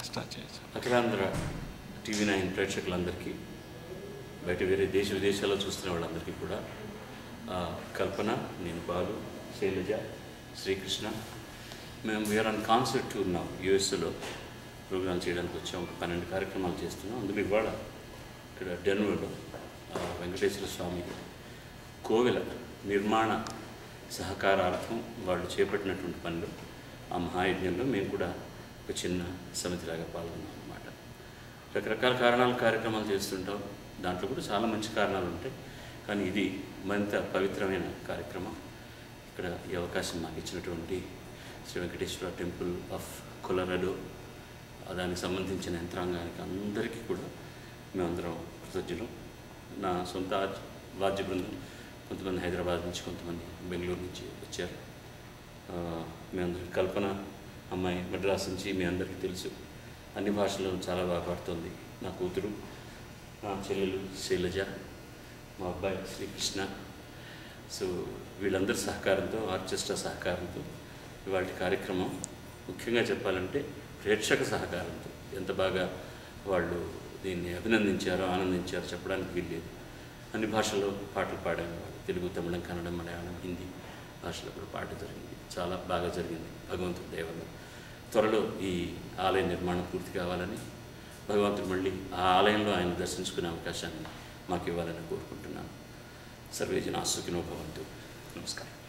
start చేయొచ్చు అఖిలాంధ్ర TV nine ప్రేక్షకులందరికీ బయట వేరే దేశ విదేశాల్లో చూస్తున్న వాళ్ళందరికీ కూడా ఆ, కల్పన నేను బాలు శైలజ శ్రీకృష్ణ మేము వీఆర్ ఆన్ కాన్సర్ట్ టూర్ నా యూఎస్లో ప్రోగ్రామ్ చేయడానికి వచ్చాం ఒక పన్నెండు కార్యక్రమాలు చేస్తున్నాం అందులో ఇవాళ ఇక్కడ డెన్వర్లో ఆ, వెంకటేశ్వర స్వామి కోవెల నిర్మాణ సహకారార్థం వాళ్ళు చేపట్టినటువంటి పనులు ఆ మహాయజ్ఞంలో మేము కూడా ఒక చిన్న సమితిలాగా పాల్గొన్నాం అన్నమాట రకరకాల కారణాలు కార్యక్రమాలు చేస్తుంటాం దాంట్లో కూడా చాలా మంచి కారణాలు ఉంటాయి కానీ ఇది మరింత పవిత్రమైన కార్యక్రమం ఇక్కడ ఈ అవకాశం మాకు ఇచ్చినటువంటి Sri Venkateswara temple of Colorado దానికి సంబంధించిన యంత్రాంగానికి అందరికీ కూడా మేమందరం కృతజ్ఞులం నా సొంత ఆజ్- వాద్య బృందం కొంతమంది హైదరాబాద్ నుంచి కొంతమంది బెంగళూరు నుంచి వచ్చారు ఆ, మీ అందరి కల్పన అమ్మాయి మద్రాసు నుంచి మీ అందరికీ తెలుసు అన్ని భాషల్లో చాలా బాగా పాడుతుంది నా కూతురు నా చెల్లెలు శైలజ మా అబ్బాయి శ్రీకృష్ణ సో వీళ్ళందరి సహకారంతో ఆర్కెస్ట్రా సహకారంతో ఇవాళ కార్యక్రమం ముఖ్యంగా చెప్పాలంటే ప్రేక్షక సహకారంతో ఎంత బాగా వాళ్ళు దీన్ని అభినందించారో ఆనందించారో చెప్పడానికి వీల్లేదు అన్ని భాషల్లో పాటలు పాడాము వాళ్ళు తెలుగు తమిళం కన్నడం మలయాళం హిందీ భాషలో కూడా పాట జరిగింది చాలా బాగా జరిగింది భగవంతుడి దయ వల్ల త్వరలో ఈ ఆలయ నిర్మాణం పూర్తి కావాలని భగవంతుడు మళ్ళీ ఆ ఆలయంలో ఆయన దర్శించుకునే అవకాశాన్ని మాకు ఇవ్వాలని కోరుకుంటున్నాను సర్వేజన సుఖినో భవంతు నమస్కారం